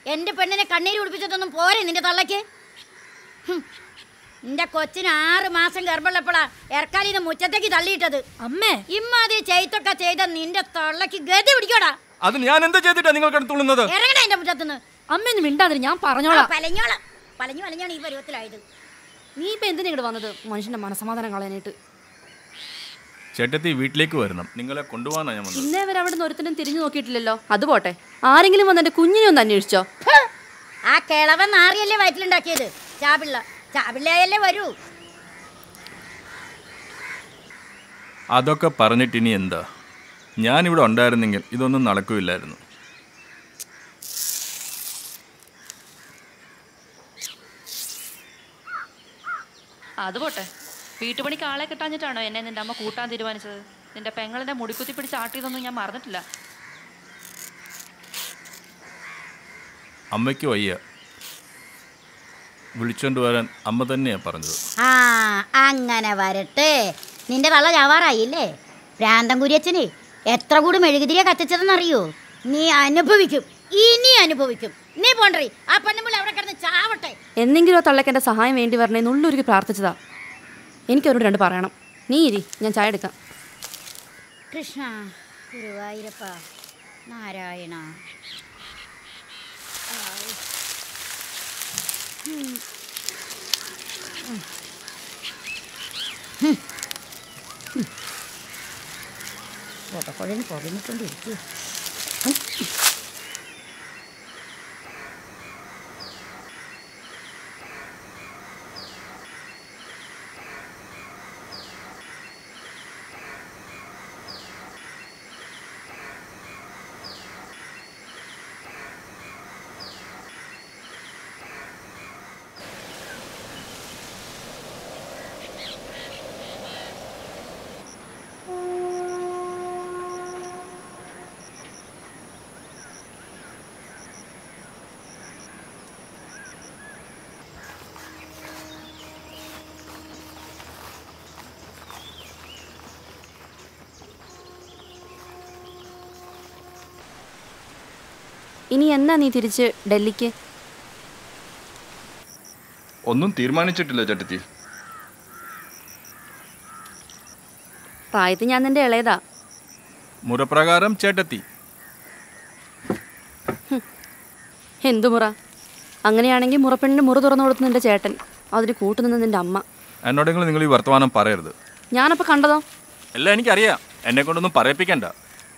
എൻ്റെ പെണ്ണിനെ കണ്ണീര് കുടിപ്പിച്ചതൊന്നും പോരെ നിന്റെ തള്ളയ്ക്ക് ഹും. നിന്റെ കൊച്ചിന് ആറ് മാസം ഗർഭമുള്ളപ്പോഴാ എർക്കാലിന്ന് മുറ്റത്തേക്ക് തള്ളിയിട്ടത് അമ്മേ ഇമ്മാതിരി ചെയ്ത്തൊക്കെ ചെയ്ത നിന്റെ തള്ളയ്ക്ക് ഗതി പിടിക്കോടാ അത് ഞാൻ എന്താ ചെയ്തിട്ടാ നിങ്ങൾക്ക് തുള്ളുന്നത് ഇറങ്ങണ എന്റെ മുറ്റത്തുനിന്ന് അമ്മ ഒന്ന് മിണ്ടാതിരി ഞാൻ പറഞ്ഞോളാം പലഞ്ഞോളാം പലഞ്ഞു പലഞ്ഞാണ് ഈ പരുവത്തിലായത് നീ ഇപ്പൊ എന്തിനാ ഇങ്ങോട്ട് വന്നത് മനുഷ്യന്റെ മനസമാധാനം കളയാനായിട്ട് ചേട്ടത്തി വീട്ടിലേക്ക് വരണം നിങ്ങളെ കൊണ്ടുപോകാനാ ഞാൻ വന്നത് ഇന്നേ വരെ അവിടെ നിന്ന് ഒരുത്തനും തിരിഞ്ഞു നോക്കിയിട്ടില്ലല്ലോ അത് പോട്ടെ ആരെങ്കിലും വന്ന് എന്റെ കുഞ്ഞിനെ ഒന്ന് അന്വേഷിച്ചോ ഹ്! ആ കിളവൻ നാറിയല്ലേ വയറ്റിലുണ്ടാക്കിയത് ചാപിള്ള ചാപിള്ളയല്ലേ വരൂ അതൊക്കെ പറഞ്ഞിട്ട് ഇനി എന്താ ഞാനിവിടെ ഉണ്ടായിരുന്നെങ്കിൽ ഇതൊന്നും നടക്കില്ലായിരുന്നു അത് പോട്ടെ വീട്ടുപണിക്ക് ആളെ കിട്ടാഞ്ഞിട്ടാണോ എന്നെ നിന്റെ അമ്മ കൂട്ടാൻ തീരുമാനിച്ചത് നിന്റെ പെങ്ങളിന്റെ മുടിക്കുത്തി പിടിച്ച് ആട്ടിയതൊന്നും ഞാൻ മറന്നിട്ടില്ല അമ്മയ്ക്ക് വയ്യ വിളിച്ചോണ്ട് വരാൻ അമ്മ തന്നെയാ പറഞ്ഞത് ആ അങ്ങനെ വരട്ടെ നിന്റെ തള്ള ചാവാറായില്ലേ ഭ്രാന്തൻ കുര്യച്ചന് എത്ര കൂടി മെഴുകുതിരിയെ കത്തിച്ചതെന്നറിയോ നീ അനുഭവിക്കും ഇനി അനുഭവിക്കും നീ പോണ്ടറി ആ പെണ്ണുമ്പോൾ അവിടെ കിടന്ന് ചാവട്ടെ എന്തെങ്കിലും ആ തള്ളക്ക് എൻ്റെ സഹായം വേണ്ടി വരണേ നുള്ളൊരുക്കി പ്രാർത്ഥിച്ചതാ എനിക്കവരോട് രണ്ട് പറയണം നീ ഇരി ഞാൻ ചായ എടുക്കാം കൃഷ്ണ ഗുരുവായൂരപ്പ നാരായണ പൊതക്കുഴന് പുകഞ്ഞിക്കൊണ്ടിരിക്കുക ഇനി എന്നാ നീ തിരിച്ച് ഡൽഹിക്ക് ഒന്നും തീരുമാനിച്ചിട്ടില്ല ചേട്ടത്തി പ്രായത്തിൽ ഞാൻ നിന്റെ ഇളയതാ മുറപ്രകാരം ചേട്ടത്തി എന്തു മുറ അങ്ങനെയാണെങ്കിൽ മുറപ്പെണ്ണിന് മുറ തുറന്നു കൊടുത്തു നിന്റെ ചേട്ടൻ അതിന് കൂട്ടുനിന്ന് നിന്റെ അമ്മ എന്നോടെങ്കിലും നിങ്ങൾ ഈ വർത്തമാനം പറയരുത് ഞാനപ്പോൾ കണ്ടതോ എല്ലാം എനിക്കറിയാം എന്നെ കൊണ്ടൊന്നും പറയിപ്പിക്കണ്ട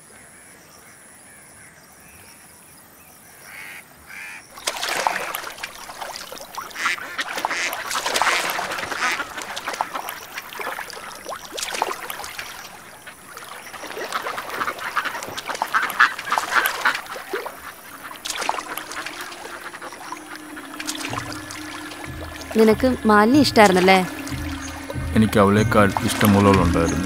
നിനക്ക് മാലിന്യ ഇഷ്ടമായിരുന്നല്ലേ എനിക്ക് അവളേക്കാൾ ഇഷ്ടമുള്ളവളുണ്ടായിരുന്നു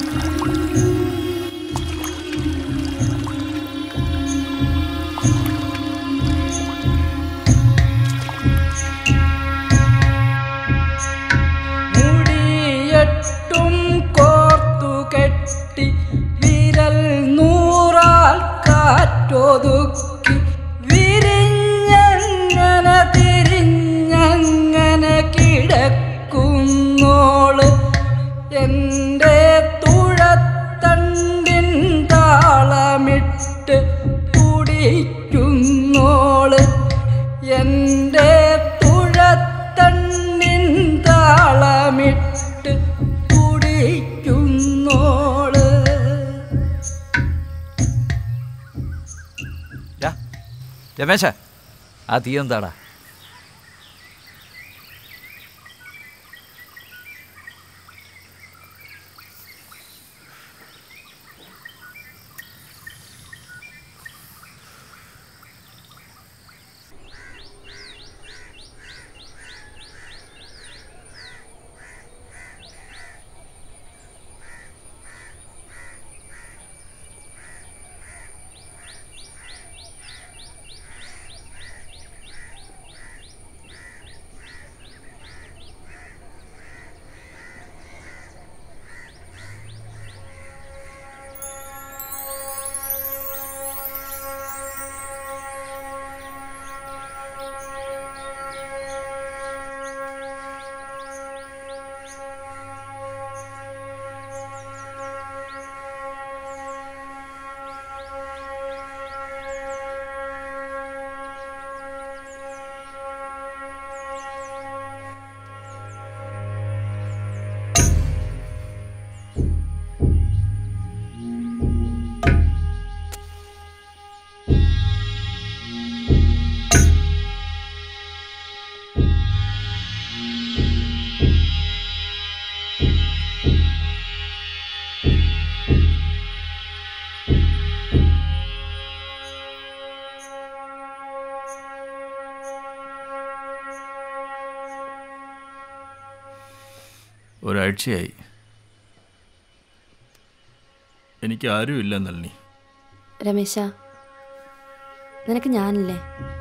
മുടിയെട്ടും കോർത്തു കെട്ടി വിരൽ നൂറാൽ കാറ്റൊതുക്കി വിരിഞ്ഞങ്ങനെ തിരിഞ്ഞങ്ങനെ കിടക്കുന്നോള് എൻ്റെ തുഴത്തണ്ടിൻ താളമിട്ട് തുടിക്കുന്നോള് എൻ്റെ തുഴത്തണ്ടിൻ താളമിട്ട് തുടിക്കുന്നോള് ഡാ, രമേശ ആ തീ എന്താടാ ഒരാഴ്ചയായി എനിക്ക് ആരുമില്ല നളിനി രമേശ നിനക്ക് ഞാനില്ലേ